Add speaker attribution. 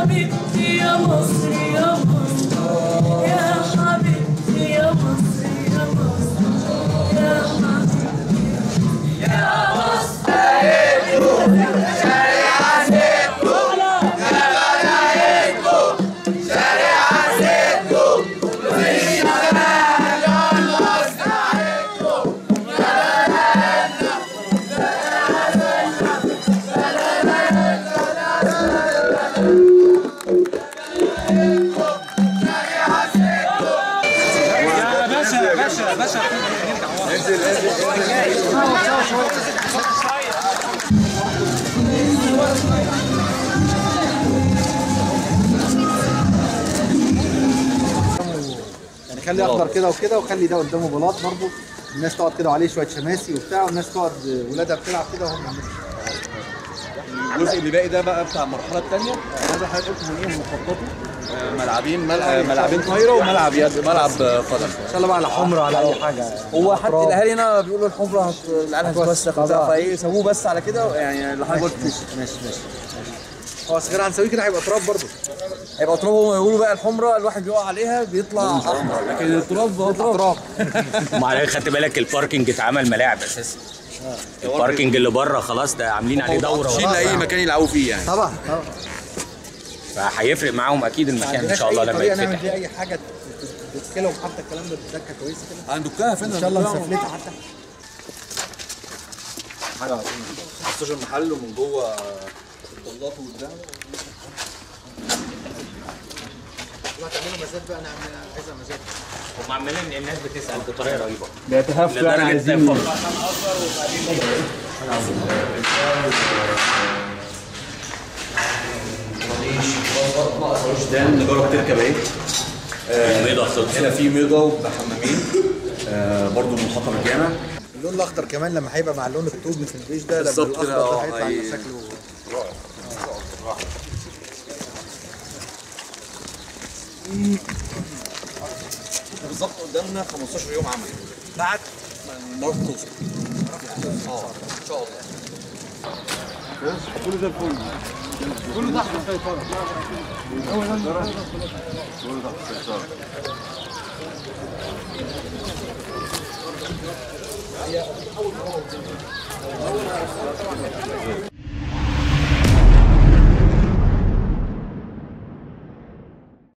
Speaker 1: حبيبتي يا مصر يا مصر يا حبيبتي يا مصر يا مصر يا حبيبتي يا مصر
Speaker 2: يا باشا باشا باشا
Speaker 3: يعني خلي اخضر كده وكده وخلي ده قدامه بلاط برضه الناس تقعد كده وعليه شويه شماسي وبتاع والناس تقعد ولادها بتلعب كده وهم
Speaker 4: الجزء اللي باقي ده بقى بتاع المرحله الثانيه هذا حضرتك قلت من ايه مخططه ملعبين ملعب ملعبين طايره وملعب يد ملعب قدم
Speaker 3: ان شاء الله بقى على حمرا على اي حاجه
Speaker 4: هو حتى الاهالي هنا بيقولوا الحمره هت... العيال هتتوسخ وبتاع فايه سابوه بس على كده يعني اللي حضرتك قلت
Speaker 3: ماشي ماشي ماشي هو صغير هنسويه كده هيبقى تراب برضه
Speaker 4: هيبقى تراب هم يقولوا بقى الحمره الواحد بيقع عليها بيطلع احمر لكن التراب هو تراب
Speaker 5: وبعدين خدت بالك الباركنج اتعمل ملاعب اساسا الباركنج اللي بره خلاص ده عاملين عليه دوره
Speaker 4: شيل اي مكان يلعبوا فيه يعني
Speaker 3: طبعا طبعا
Speaker 5: فهيفرق معاهم اكيد المكان ان
Speaker 3: عندناش
Speaker 5: شاء الله
Speaker 3: أي
Speaker 5: لما
Speaker 3: طريقة نعمل
Speaker 5: يتفتح
Speaker 3: فيها اي حاجه تتكلم حتى الكلام ده بتدكه كويسه كده
Speaker 4: عندكها فين
Speaker 3: ان شاء الله مسفلته حتى
Speaker 4: حاجه 15 محل ومن جوه الطلات وقدام
Speaker 3: لا تعملوا مزاد بقى انا عايزها مزاد
Speaker 5: هم عمالين الناس بتسال بطريقه رهيبه
Speaker 2: بيتهافوا يعني
Speaker 5: لدرجه
Speaker 2: عايزين
Speaker 5: فرق.
Speaker 4: ده نجرب تركب ايه
Speaker 5: بيضة خلصت
Speaker 4: هنا في ميضه بحمامين آه برضو محاطه بالجامع
Speaker 3: اللون الاخضر كمان لما هيبقى مع اللون الطوب في البيج ده لما
Speaker 4: بالظبط
Speaker 3: الاخضر
Speaker 4: كده،
Speaker 3: ده
Speaker 4: اه،
Speaker 3: هيطلع
Speaker 4: هي-
Speaker 3: يبقى شكله
Speaker 4: بالظبط قدامنا 15 يوم عمل بعد ما النار توصل اه ان شاء الله